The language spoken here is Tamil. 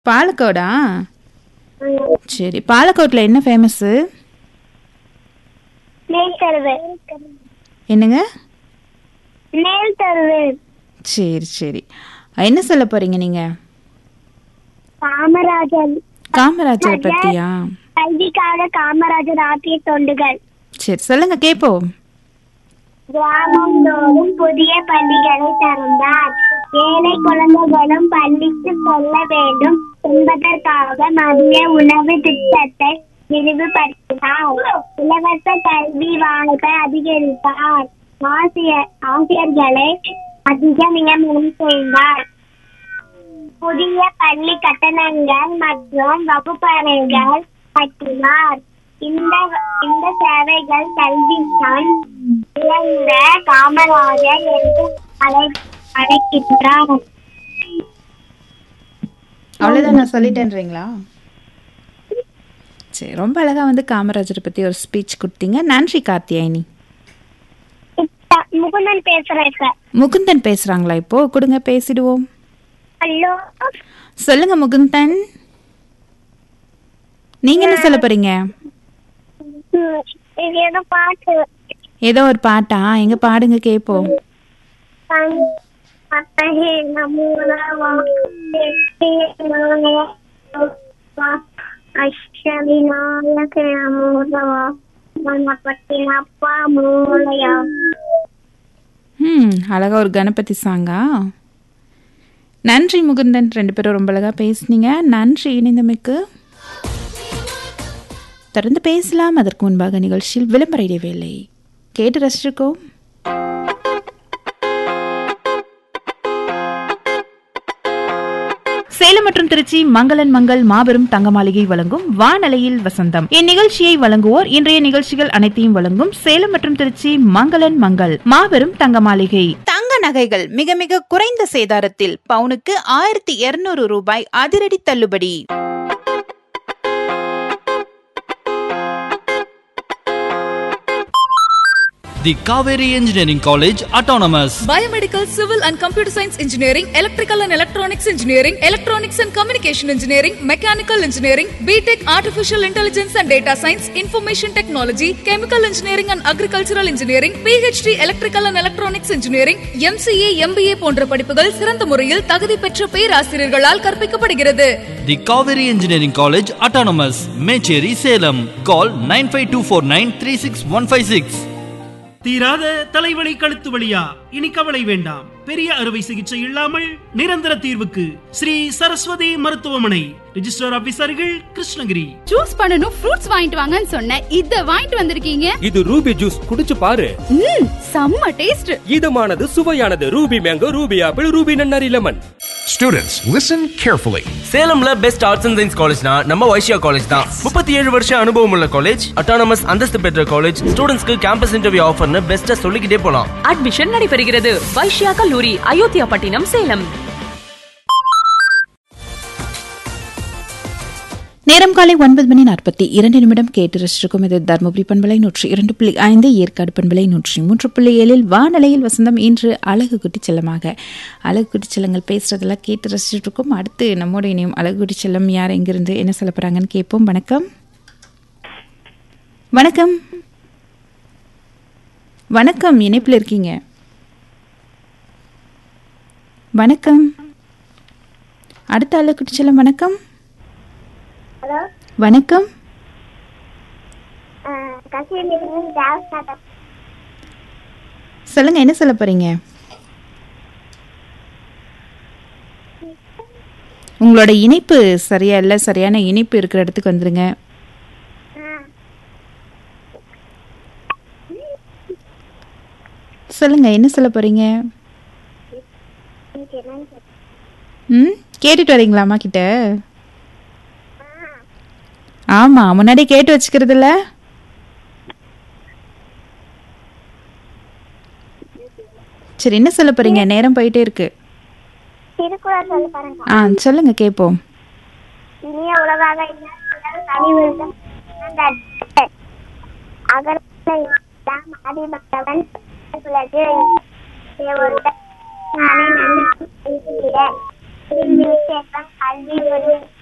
பாலக்கோடா சரி பாலக்கோட்டில் என்ன ஃபேமஸ்ஸு நெல் தருவு என்னங்க நெல் தருவு சரி சரி என்ன சொல்ல போறீங்க நீங்க காமராஜர் காமராஜர் பத்தியா கல்விக்காக காமராஜர் ஆற்றிய தொண்டுகள் சரி சொல்லுங்க கேட்போம் கிராமந்தோறும் புதிய பள்ளிகளை திறந்தார் ஏழை குழந்தைகளும் பள்ளிக்கு செல்ல வேண்டும் என்பதற்காக மதிய உணவு திட்டத்தை விரிவுபடுத்தினார் இலவச கல்வி வாய்ப்பை அதிகரித்தார் ஆசிரியர் ஆசிரியர்களை அதிக நியமனம் செய்தார் புதிய பள்ளி கட்டணங்கள் மற்றும் வகுப்பறைகள் கட்டினார் இந்த இந்த சேவைகள் கல்விதான் இழந்த காமராஜர் என்று அழை அழைக்கின்றார் அவ்வளோதான் நான் சொல்லிட்டேன்றீங்களா சரி ரொம்ப அழகா வந்து காமராஜரை பத்தி ஒரு ஸ்பீச் கொடுத்தீங்க நன்றி கார்த்தியாயினி இப்ப முகுந்தன் பேசுறேன் சார் முகுந்தன் பேசுறாங்களா இப்போ கொடுங்க பேசிடுவோம் ஹலோ சொல்லுங்க முகுந்தன் நீங்க என்ன சொல்ல போறீங்க ம், இது ஏதோ பாட்டு ஏதோ ஒரு பாட்டா எங்க பாடுங்க கேட்போம் அத்தகைய நம்மூலவா அஷ்டவிநாயக அமூலவா மனப்பட்டினப்பா மூலையா ம் அழகா ஒரு கணபதி சாங்கா நன்றி முகுந்தன் ரெண்டு பேரும் ரொம்ப அழகா பேசுனீங்க நன்றி இணைந்தமைக்கு தொடர்ந்து பேசலாம் அதற்கு முன்பாக நிகழ்ச்சியில் விளம்பர இடைவேளை கேட்டு ரசிச்சிருக்கோம் சேலம் மற்றும் திருச்சி மங்களன் மங்கள் மாபெரும் தங்க மாளிகை வழங்கும் வானலையில் வசந்தம் இந்நிகழ்ச்சியை வழங்குவோர் இன்றைய நிகழ்ச்சிகள் அனைத்தையும் வழங்கும் சேலம் மற்றும் திருச்சி மங்களன் மங்கள் மாபெரும் தங்க மாளிகை தங்க நகைகள் மிக மிக குறைந்த சேதாரத்தில் பவுனுக்கு ஆயிரத்தி இருநூறு ரூபாய் அதிரடி தள்ளுபடி The Kaveri Engineering College Autonomous. Biomedical, Civil and Computer Science Engineering, Electrical and Electronics Engineering, Electronics and Communication Engineering, Mechanical Engineering, BTech Artificial Intelligence and Data Science, Information Technology, Chemical Engineering and Agricultural Engineering, PhD Electrical and Electronics Engineering, MCA, MBA போன்ற படிப்புகள் சிறந்த முறையில் தகுதி பெற்ற பேராசிரியர்களால் கற்பிக்கப்படுகிறது The Kaveri Engineering College Autonomous. Mecheri Salem. Call 95249 தீராத தலைவலி கழுத்து வலியா இனி கவலை வேண்டாம் பெரிய அறுவை சிகிச்சை இல்லாமல் நிரந்தர தீர்வுக்கு ஸ்ரீ சரஸ்வதி மருத்துவமனை ரிஜிஸ்டர் ஆபீசர்கள் கிருஷ்ணகிரி ஜூஸ் பண்ணனும் ஃப்ரூட்ஸ் வாங்கிட்டு வாங்கன்னு சொன்னேன் இத வாங்கிட்டு வந்திருக்கீங்க இது ரூபி ஜூஸ் குடிச்சு பாரு ம் செம்ம டேஸ்ட் இதமானது சுவையானது Ruby mango Ruby apple Ruby நன்னாரி லெமன் Students, listen carefully. சேலம்ல பெஸ்ட் ஆர்ட்ஸ் அண்ட் சயின்ஸ் காலேஜ்னா நம்ம வைஷ்யா காலேஜ் தான் முப்பத்தி ஏழு வருஷம் அனுபவம் உள்ள காலேஜ் அட்டானமஸ் அந்தஸ்து பெற்ற காலேஜ் ஸ்டூடெண்ட்ஸ்க்கு கேம்பஸ் இன்டர்வியூ ஆஃபர்னு பெஸ்ட்டா சொல்லிக்கிட்டே போலாம் அட்மிஷன் நடைபெறுகிறது வைஷ்யா கல்லூரி அயோத்தியா பட்டினம் சேலம் நேரம் காலை ஒன்பது மணி நாற்பத்தி இரண்டு நிமிடம் கேட்டு ரசிச்சிருக்கும் இது தருமபுரி பண்பலை நூற்றி இரண்டு புள்ளி ஐந்து ஏற்காடு பண்பலை நூற்றி மூன்று புள்ளி ஏழில் வானலையில் வசந்தம் இன்று அழகு குட்டி செல்லமாக அழகு குட்டி செல்லங்கள் பேசுறதெல்லாம் கேட்டு ரசிச்சுட்டு இருக்கோம் அடுத்து நம்மோட இணையும் அழகு குட்டி செல்லம் யார் எங்கிருந்து என்ன சொல்ல போறாங்கன்னு கேட்போம் வணக்கம் வணக்கம் வணக்கம் இணைப்பில் இருக்கீங்க வணக்கம் அடுத்த அழகு குட்டி செல்லம் வணக்கம் ஹலோ வணக்கம் கசிலிருந்து தேவஸ்தான சொல்லுங்க என்ன சொல்ல போறீங்க உங்களோட இணைப்பு சரியா இல்ல சரியான இணைப்பு இருக்கிற இடத்துக்கு வந்துருங்க சொல்லுங்க என்ன சொல்ல போறீங்க ம் கேட்டுட்டு வரீங்களா அம்மா கிட்ட ஆமா முன்னாடி கேட்டு வச்சுக்கிறது இல்ல சரி என்ன சொல்ல போறீங்க நேரம் போயிட்டே இருக்கு திருக்குறள் சொல்ல பாருங்க ஆ சொல்லுங்க கேட்போம் இனிய உலகாக இல்லாத தனி விருதம் அகரத்தை ஆதிபக்தவன் உலகு ஒருத்தன் நானே நன்றி கல்வி செல்வம் கல்வி ஒரு